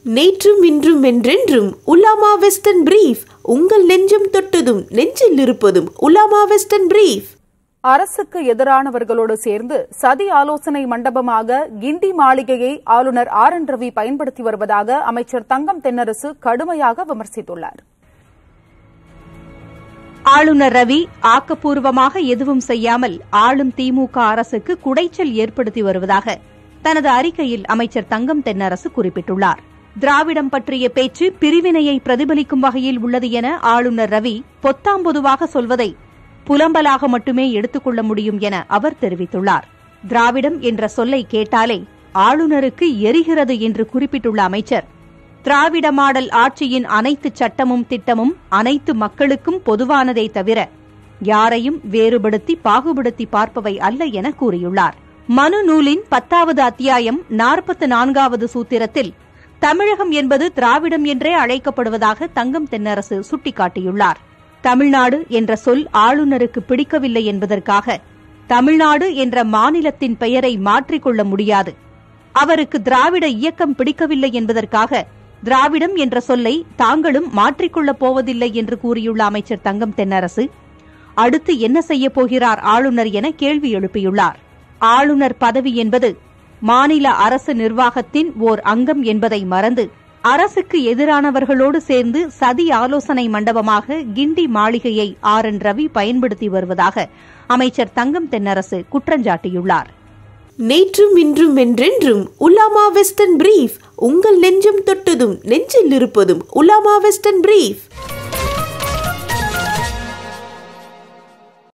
நேற்றும் இன்றும் என்றென்றும் உலாமா வெஸ்டர்ன் பிரீஃப் உங்கள் நெஞ்சம் தொட்டதும் நெஞ்சில் இருப்பதும் உலாமா வெஸ்டர்ன் பிரீஃப் அரசுக்கு எதிரானவர்களோடு சேர்ந்து சதி ஆலோசனை மண்டபமாக கிண்டி மாளிகையை ஆளுநர் ஆர் என் ரவி பயன்படுத்தி வருவதாக அமைச்சர் தங்கம் தென்னரசு கடுமையாக விமர்சித்துள்ளார் ஆளுநர் ரவி ஆக்கப்பூர்வமாக எதுவும் செய்யாமல் ஆளும் திமுக அரசுக்கு குடைச்சல் ஏற்படுத்தி வருவதாக தனது அறிக்கையில் அமைச்சர் தங்கம் தென்னரசு குறிப்பிட்டுள்ளார் திராவிடம் பற்றிய பேச்சு பிரிவினையை பிரதிபலிக்கும் வகையில் உள்ளது என ஆளுநர் ரவி பொத்தாம்பொதுவாக சொல்வதை புலம்பலாக மட்டுமே எடுத்துக்கொள்ள முடியும் என அவர் தெரிவித்துள்ளார் திராவிடம் என்ற சொல்லை கேட்டாலே ஆளுநருக்கு எரிகிறது என்று குறிப்பிட்டுள்ள அமைச்சர் திராவிட மாடல் ஆட்சியின் அனைத்து சட்டமும் திட்டமும் அனைத்து மக்களுக்கும் பொதுவானதே தவிர யாரையும் வேறுபடுத்தி பாகுபடுத்தி பார்ப்பவை அல்ல என கூறியுள்ளார் மனு நூலின் பத்தாவது அத்தியாயம் நாற்பத்து நான்காவது சூத்திரத்தில் தமிழகம் என்பது திராவிடம் என்றே அழைக்கப்படுவதாக தங்கம் தென்னரசு சுட்டிக்காட்டியுள்ளார் தமிழ்நாடு என்ற சொல் ஆளுநருக்கு பிடிக்கவில்லை என்பதற்காக தமிழ்நாடு என்ற மாநிலத்தின் பெயரை மாற்றிக்கொள்ள முடியாது அவருக்கு திராவிட இயக்கம் பிடிக்கவில்லை என்பதற்காக திராவிடம் என்ற சொல்லை தாங்களும் மாற்றிக்கொள்ளப் போவதில்லை என்று கூறியுள்ள அமைச்சர் தங்கம் தென்னரசு அடுத்து என்ன செய்யப் போகிறார் ஆளுநர் என கேள்வி எழுப்பியுள்ளார் ஆளுநர் பதவி என்பது மாநில அரசு நிர்வாகத்தின் ஓர் அங்கம் என்பதை மறந்து அரசுக்கு எதிரானவர்களோடு சேர்ந்து சதி ஆலோசனை மண்டபமாக கிண்டி மாளிகையை ஆர் என் ரவி பயன்படுத்தி வருவதாக அமைச்சர் தங்கம் தென்னரசு குற்றஞ்சாட்டியுள்ளார் நேற்றும் இன்றும் என்றென்றும் உலாமா வெஸ்டர்ன் பிரீஃப் உங்கள் நெஞ்சம் தொட்டதும் நெஞ்சில் இருப்பதும் உலாமா வெஸ்டர்ன் பிரீஃப்